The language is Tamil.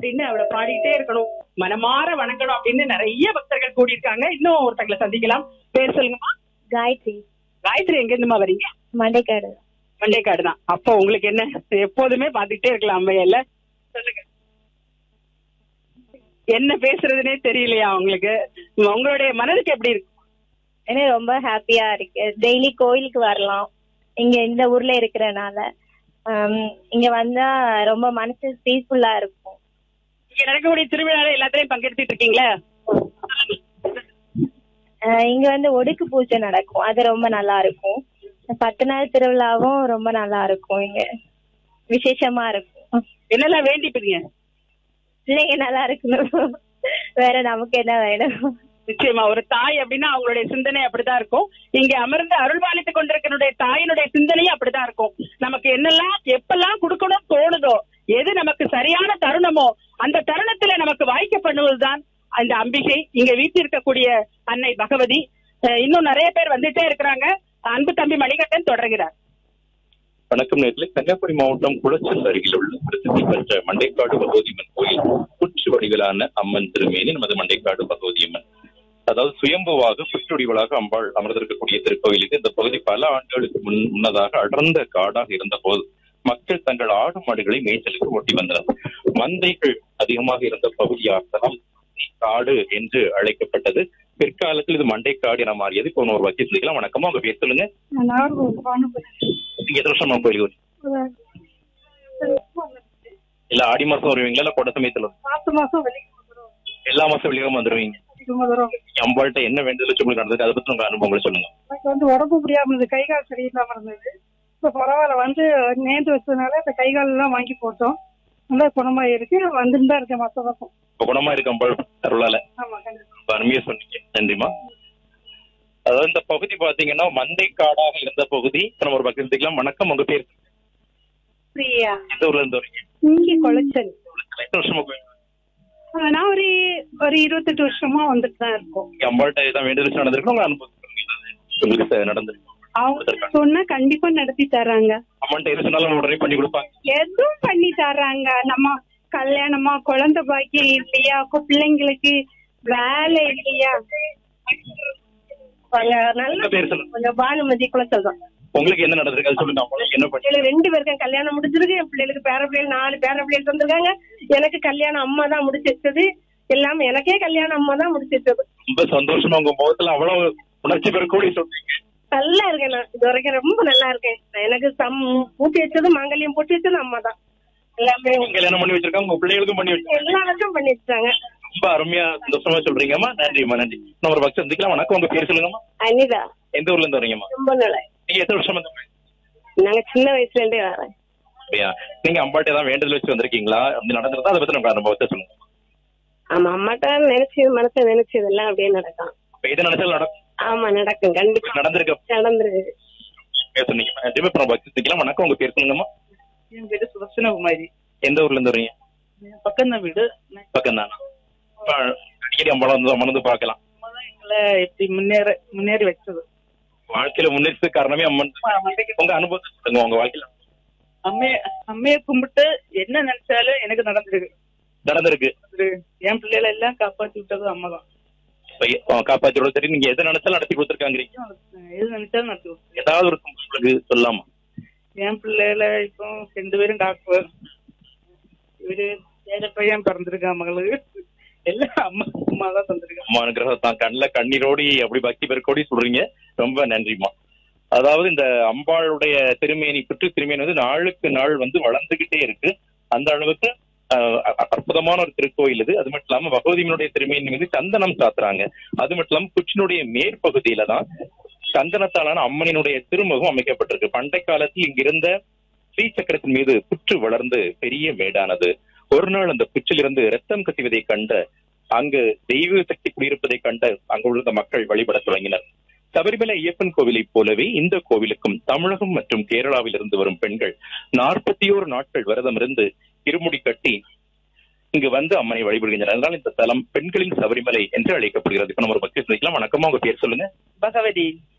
அப்படின்னு அவளை பாடிட்டே இருக்கணும் மனமாற வணங்கணும் அப்படின்னு நிறைய பக்தர்கள் கூடியிருக்காங்க இன்னும் ஒருத்தங்களை சந்திக்கலாம் பேர் சொல்லுங்கம்மா காயத்ரி காயத்ரி எங்க இருந்துமா வரீங்க மண்டைக்காடு மண்டைக்காடு தான் அப்போ உங்களுக்கு என்ன எப்போதுமே பாத்துக்கிட்டே இருக்கலாம் அம்மையில சொல்லுங்க என்ன பேசுறதுனே தெரியலையா உங்களுக்கு உங்களுடைய மனதுக்கு எப்படி இருக்கு எனக்கு ரொம்ப ஹாப்பியா இருக்கு டெய்லி கோயிலுக்கு வரலாம் இங்க இந்த ஊர்ல இருக்கிறனால ஆம், இங்க வந்தா ரொம்ப மனசு பீஸ்ஃபுல்லா இருக்கும் இங்க நடக்கக்கூடிய திருவிழால எல்லாத்துலயும் பங்கெடுத்துட்டு இருக்கீங்களா ஆஹ் இங்க வந்து ஒடுக்கு பூஜை நடக்கும் அது ரொம்ப நல்லா இருக்கும் பத்து நாள் திருவிழாவும் ரொம்ப நல்லா இருக்கும் இங்க விசேஷமா இருக்கும் என்னெல்லாம் வேண்டிப்பீங்க பிள்ளைங்க நல்லா இருக்கணும் வேற நமக்கு என்ன வேணும் நிச்சயமா ஒரு தாய் அப்படின்னா அவங்களுடைய சிந்தனை அப்படிதான் இருக்கும் இங்க அமர்ந்து அருள்பாலித்துக் கொண்டிருக்கிற தாயினுடைய சிந்தனையும் அப்படிதான் இருக்கும் நமக்கு என்னெல்லாம் எப்பெல்லாம் கொடுக்கணும் தோணுதோ எது நமக்கு சரியான தருணமோ அந்த தருணத்துல நமக்கு வாய்க்கப்படுவதுதான் அந்த அம்பிகை இங்க வீட்டிருக்கக்கூடிய அன்னை பகவதி அஹ் இன்னும் நிறைய பேர் வந்துட்டே இருக்கிறாங்க அன்பு தம்பி மணிகண்டன் தொடர்கிறார் வணக்கம் நேர்களே கன்னியாகுமரி மாவட்டம் குளச்சல் அருகில் உள்ள பிரசித்தி பெற்ற மண்டைக்காடு பகவதியம்மன் கோயில் புற்று வடிவிலான அம்மன் திருமேனி நமது மண்டைக்காடு பகவதியம்மன் அதாவது சுயம்புவாக புற்றுடிவளாக அம்பாள் அமர்ந்திருக்கக்கூடிய திருக்கோயில் இது இந்த பகுதி பல ஆண்டுகளுக்கு முன் முன்னதாக அடர்ந்த காடாக இருந்த போது மக்கள் தங்கள் ஆடு மாடுகளை மேய்ச்சலுக்கு ஓட்டி வந்தனர் மந்தைகள் அதிகமாக இருந்த பகுதியாகலாம் காடு என்று அழைக்கப்பட்டது பிற்காலத்தில் இது மண்டைக்காடு என மாறியது இப்போ ஒரு வக்கீல் சொல்லிக்கலாம் வணக்கமா உங்க பேர் சொல்லுங்க நீங்க எத்தனை வருஷமா கோயிலுக்கு இல்ல ஆடி மாசம் வருவீங்களா இல்ல கொடை சமயத்துல மாச மாசம் வெளியே வந்துரும் எல்லா மாசம் வெளியாம வந்துருவீங்க அதிகமா வரும் அம்பாள்கிட்ட என்ன வேண்டுதல் வச்சு உங்களுக்கு நடந்தது அதை பத்தி உங்க அனுபவங்களை சொல்லுங்க எனக்கு வந்து உடம்பு முடியாம இருந்தது கை கால் சரியில்லாம இருந்தது இப்ப பரவாயில்ல வந்து நேர்ந்து வச்சதுனால இந்த கை கால் எல்லாம் வாங்கி போட்டோம் நல்லா குணமா இருக்கு வந்துட்டு தான் இருக்கேன் மாசம் மாசம் இப்ப குணமா இருக்கு அம்பாள் அருளால ஆமா கண்டிப்பா ரொம்ப அருமையா சொன்னீங்க நன்றிமா அதாவது இந்த பகுதி பாத்தீங்கன்னா மந்தை காடாக இருந்த பகுதி இப்ப நம்ம ஒரு பக்கம் எடுத்துக்கலாம் வணக்கம் உங்க பேர் பிரியா எந்த ஊர்ல இருந்து வரீங்க இங்க குளச்சல் எத்தனை வருஷமா கோயில் நான் ஒரு ஒரு இருபத்தெட்டு வருஷமா வந்துட்டு தான் இருக்கோம் இங்க அம்பாள்கிட்ட ஏதாவது வேண்டுதல் வச்சு நடந்திருக்கு உங்க அனுபவம் உங்களுக்கு ச- நடந்திருக்கு அவங்க சொன்னா கண்டிப்பா நடத்தி தர்றாங்க அம்மாண்ட எது சொன்னாலும் உடனே பண்ணி கொடுப்பாங்க எதுவும் பண்ணி தர்றாங்க நம்ம கல்யாணமா குழந்தை பாக்கியம் இல்லையா கு- பிள்ளைங்களுக்கு வேலை இல்லையா நல்ல உங்க பேர் சொல்லுங்க கொஞ்சம் பானுமதி குளச்சல் தான் உங்களுக்கு என்ன நடந்திருக்கு அது சொல்லுங்க அம்மாளுக்கு என்ன பண்ணி பிள்ளைகள் ரெண்டு பேருக்கும் கல்யாணம் முடிச்சிருக்கு என் பிள்ளைகளுக்கு பேர பிள்ளைகள் நாலு பேர பிள்ளைகள் வந்திருக்காங்க எனக்கு கல்யாணம் அம்மா தான் முடிச்சு வச்சது எல்லாம் எனக்கே கல்யாணம் அம்மா தான் முடிச்சு வச்சது ரொம்ப சந்தோஷமா உங்க முகத்துல அவ்வளவு உணர்ச்சி பெறக்கூடிய சொல்றீங்க நல்லா இருக்கேன் நான் இது வரைக்கும் ரொம்ப நல்லா இருக்கேன் எனக்கு சம் பூட்டி வச்சது மாங்கல்யம் போட்டு வச்சது அம்மா தான் எல்லாமே நீங்க கல்யாணம் பண்ணி வச்சிருக்காங்க உங்க பிள்ளைகளுக்கும் பண்ணி வச்சிருக்காங்க எல்லாருக்கும் பண்ணி வச்சாங்க ரொம்ப அருமையா சந்தோஷமா சொல்றீங்கம்மா நன்றிம்மா நன்றி நம்ம ஒரு பக்தர் சந்திக்கலாம் வணக்கம் உங்க பேர் சொல்லுங்கம்மா அனிதா எந்த ஊர்ல இருந்து வரீங்கம்மா ரொம்ப நல்லா நீங்க எத்தனை வருஷம் வந்து நாங்க சின்ன வயசுல இருந்தே வரேன் அப்படியா நீங்க அம்பாட்ட ஏதாவது வேண்டுதல் வச்சு வந்திருக்கீங்களா அப்படி நடந்திருந்தா அதை பத்தி நம்ம அனுபவத்தை சொல்லுங்க ஆமா அம்மாட்ட நினைச்சு மனசை நினைச்சது எல்லாம் அப்படியே நடக்கும் இப்ப எது நினைச்சாலும் நடக்கும் ஆமா நடக்கும் கண்டிப்பா நடந்திருக்க நடந்துருக்கு சொன்னீங்க நன்றி இப்ப நம்ம பக்தர் சந்திக்கலாம் வணக்கம் உங்க பேர் சொல்லுங்கம்மா என் பேரு சுதர்சனகுமாரி எந்த ஊர்ல இருந்து வரீங்க பக்கம் தான் வீடு பக்கம் தானா இப்ப அடிக்கடி அம்பாளை வந்து அமர்ந்து பார்க்கலாம் அம்மா தான் எங்களை எப்படி முன்னேற முன்னேறி வச்சது வாழ்க்கையில முன்னேற்றத்துக்கு காரணமே அம்மன் உங்க அனுபவத்தை சொல்லுங்க உங்க வாழ்க்கையில அம்மைய அம்மைய கும்பிட்டு என்ன நினைச்சாலும் எனக்கு நடந்திருக்கு நடந்திருக்கு அது என் பிள்ளைகளை எல்லாம் காப்பாத்தி விட்டது அம்மா தான் இப்ப காப்பாத்தியோட சரி நீங்க எதை நினைச்சாலும் நடத்தி கொடுத்துருக்காங்க எது நினைச்சாலும் நடத்தி விட்டு ஏதாவது ஒரு உங்களுக்கு சொல்லலாமா என் பிள்ளைகளை இப்போ ரெண்டு பேரும் டாக்டர் இவரு ஏழை பையன் பிறந்திருக்கான் மகளுக்கு எல்லாம் அம்மா அம்மா தான் தந்திருக்காங்க அம்மா அனுகிரகம் தான் கண்ணுல கண்ணீரோடி அப்படி பக்தி பெருக்கோடி சொல்றீங்க ரொம்ப நன்றிம்மா அதாவது இந்த அம்பாளுடைய திருமேனி புற்று திருமேனி வந்து நாளுக்கு நாள் வந்து வளர்ந்துகிட்டே இருக்கு அந்த அளவுக்கு ஆஹ், அ- அற்புதமான ஒரு திருக்கோயில் இது அது மட்டும் இல்லாம பகவதியினுடைய திருமேனி மீது சந்தனம் சாத்துறாங்க அது மட்டும் இல்லாம குச்சினுடைய மேற்பகுதியில தான் சந்தனத்தாலான அம்மனினுடைய திருமுகம் அமைக்கப்பட்டிருக்கு பண்டை காலத்தில் இங்கிருந்த ஸ்ரீ சக்கரத்தின் மீது புற்று வளர்ந்து பெரிய மேடானது ஒரு நாள் அந்த புற்றிலிருந்து ரத்தம் கசிவதை கண்ட அங்கு தெய்வ சக்தி குடியிருப்பதை கண்ட அங்கு உள்ள மக்கள் வழிபடத் தொடங்கினர் சபரிமலை ஐயப்பன் கோவிலைப் போலவே இந்த கோவிலுக்கும் தமிழகம் மற்றும் கேரளாவில் இருந்து வரும் பெண்கள் நாற்பத்தி ஓரு நாட்கள் விரதம் இருந்து இருமுடி கட்டி இங்கு வந்து அம்மனை வழிபடுகின்றனர் அதனால் இந்த தலம் பெண்களின் சபரிமலை என்று அழைக்கப்படுகிறது இப்ப நம்ம ஒரு பக்தி சந்திக்கலாம் வணக்கமா உங்க பேர் சொல்லுங்க பகவதி